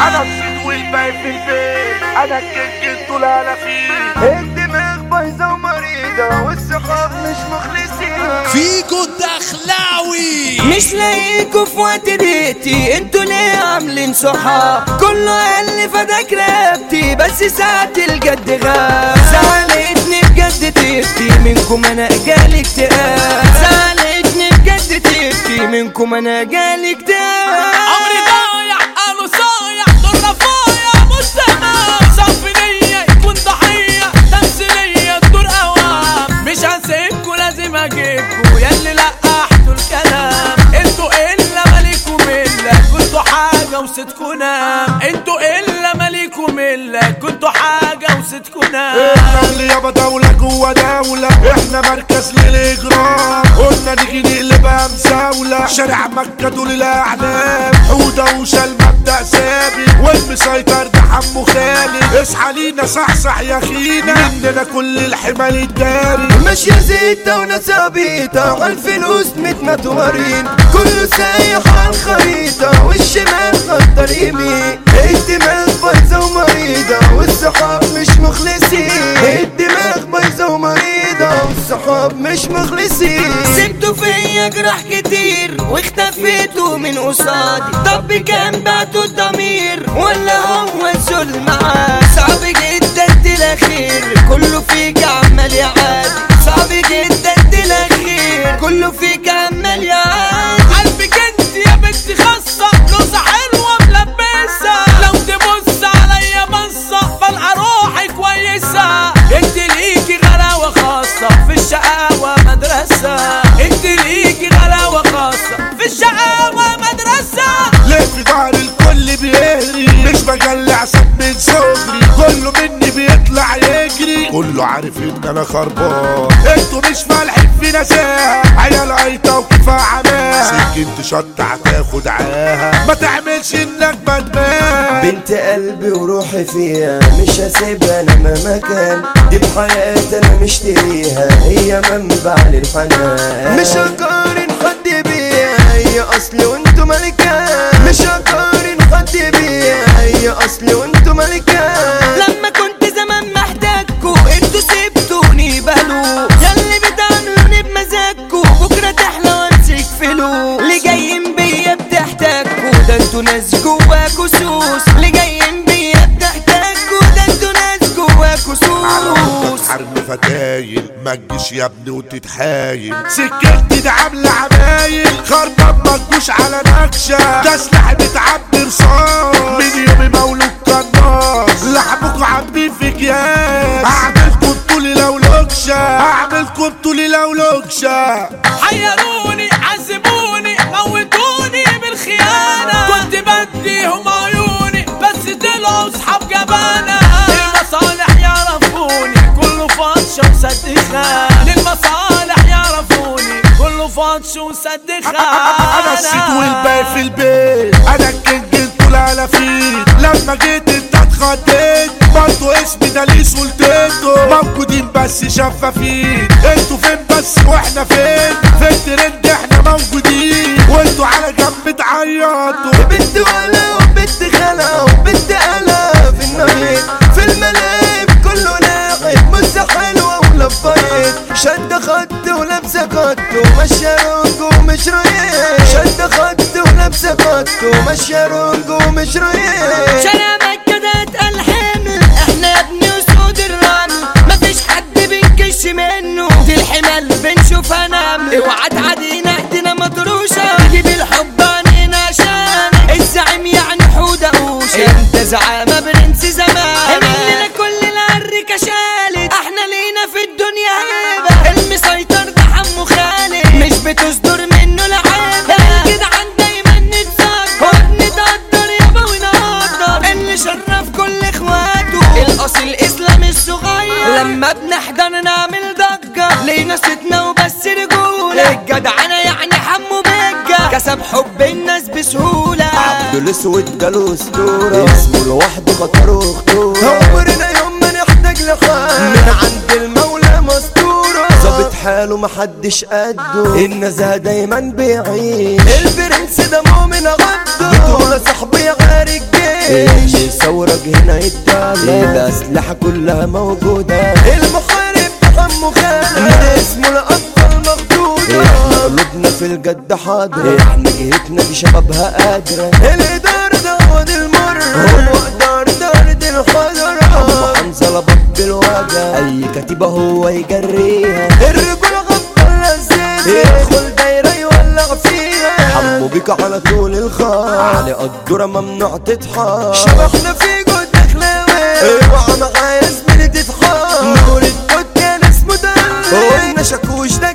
انا الصيد والباقي في البيت انا الكيك انتوا لا انا فيه الدماغ بايظة ومريضة والصحاب مش مخلصين فيكو الدخلاوي مش لاقيكوا في وقت ديتي انتوا ليه عاملين صحاب كله قال لي فداك رقبتي بس ساعة الجد غاب زعلتني بجد تفتي منكم انا جالي اكتئاب زعلتني بجد تفتي منكم انا جالي اكتئاب عمري ضايع انا صايع دور رفايع مستمع صف نية يكون ضحية تمثيلية دور اوام مش هسيبكوا لازم اجيبكوا ياللي لقحتوا الكلام انتوا الا مالكوا ملة كنتوا حاجة وستكوا نام انتوا الا مالكوا ملة كنتوا حاجة وستكوا نام النمل يابا دولة جوا دولة احنا مركز للاجرام قلنا نيجي نقلبها مساولة شارع مكة دول الاعلام حودة وشال مبدأ ثابت والمسيطر ده حمو خالد اصحى لينا صحصح يا خينا مننا كل الحمال الداري ماشية زيتة وناس عبيطة عالفلوس متمتورين كله سايح عالخريطة والشمال خطر يمين الدماغ بايظة ومريضة والصحاب مش مخلصين الدماغ بايظة ومريضة والصحاب مش مخلصين سبتوا فيا جراح كتير واختفيتوا من قصادي طب كان بعتوا الضمير ولا هو الذل معاه صعب جدا تلاخير كله فيك عمال يعادي صعب جدا تلاخير كله فيك عمال يعادي قلبك انت يا بنت خاصة لوزة حلوة ملبسة لو تبص عليا بصة بلقى روحي كويسة انت ليكي غلاوة خاصة في الشقاوة مدرسة انت ليكي غلاوة خاصة في الشقاوة مدرسة ليه في ظهر الكل بيهري مش بجلع سب من صغري كله مني بيطلع يجري كله عارف ان انا خربان انتوا مش فالحين في نساها عيال قايطة وكفاية عماها سكنت شط هتاخد عاها ما تعملش انك بدمان بنت قلبي وروحي فيها مش هسيبها انا مهما كان دي بحياتي انا مشتريها هي منبع للحنان مش هقارن حد بيها هي اصلي وانتو ملكان مش هقارن حد بيها هي اصلي وانتو ملكان لما كنت زمان محتاجكوا انتوا سبتوني بهلو ياللي بتعملوني بمزاجكوا بكرة تحلى وامسك فلوس اللي جايين بيا بتحتاجكوا ده انتوا ناس جواكوا سوس اللي جايين بيا بتحتاجكوا ده انتوا ناس جواكوا سوس حرم فتايل ما تجيش يا ابني وتتحايل سكتي ده عامله عمايل خربان ما تجوش على نكشه ده سلاح بتعبي رصاص من يومي مولود قناص لحمكوا عاملين في اكياس هعملكوا طولي لو لوكشه هعملكوا طولي لو لوكشه حيروني عذبوني موتوني بالخيانة كنت بديهم عيوني بس طلعوا صحاب جبانة للمصالح يعرفوني كله فاتش وسد خان للمصالح يعرفوني كله فاتش وسد انا السيد خان والباقي في البيت انا الكينج انتوا لا فيه لما جيت انت اتخضيت برضو اسمي ده ليه سلطته موجودين بس شفافين انتوا فين بس واحنا فين في الترند احنا موجودين وانتوا على جنب تعيطوا بنت ولا وبنت خلا وبنت قلا في النهيد في الملاعب كله لاعب مزة حلوة ولفايت شد خط ولابسة خط وماشية رونج ومش رايق شد خط ولابسة خط وماشية رونج ومش رايق شارع مكة ده اتقل حمل احنا يا ابني اسود الرمل مفيش حد بنكش منه في الحمل بنشوفها نمل اوعى تعدينا ايدينا مطروشة جيب الحب عنينا عشان الزعيم يعني حودة قوشة انت زعامة برنس زمان مننا كل العركة شالت احنا لينا في الدنيا هيبة المسيطر ده حمو خالد مش بتصدر منه لعابة الجدعان دايما نتصدر وبنتقدر يابا ونقدر اللي شرف كل اخواته الاصيل اسلام الصغير لما بنحضر نعمل ضجة لينا ستنا وبس رجولة الجدعنة يعني حمو بجة كسب حب الناس بسهولة عبد الاسود جاله اسطورة اسمه لوحده خطر وخطورة عمرنا يوم ما نحتاج لحال من عند المولى مستورة ظابط حاله محدش قده النزهة دايما بيعيش البرنس ده مؤمن غده بتقول صاحبي غير الجيش الثورة هنا يتدلع الأسلحة كلها موجودة المحارب ده همه خالد من اسمه الأبطال مخدودة احنا قلوبنا في الجد حاضرة احنا جهتنا دي شبابها قادرة الإدارة ده هو دي المر هو إدارة دارة الحضرة أبو حنظلة بط الوجع أي كتيبة هو يجريها الرجولة غطى لزيزة يدخل دايرة يولع فيها حمو بيك على طول الخط علي قدرة ممنوع تتحط شبحنا في جود دخلاوي اوعى معايا زميلي تتحط نور الدود كان اسمه ده قلنا شاكوش ده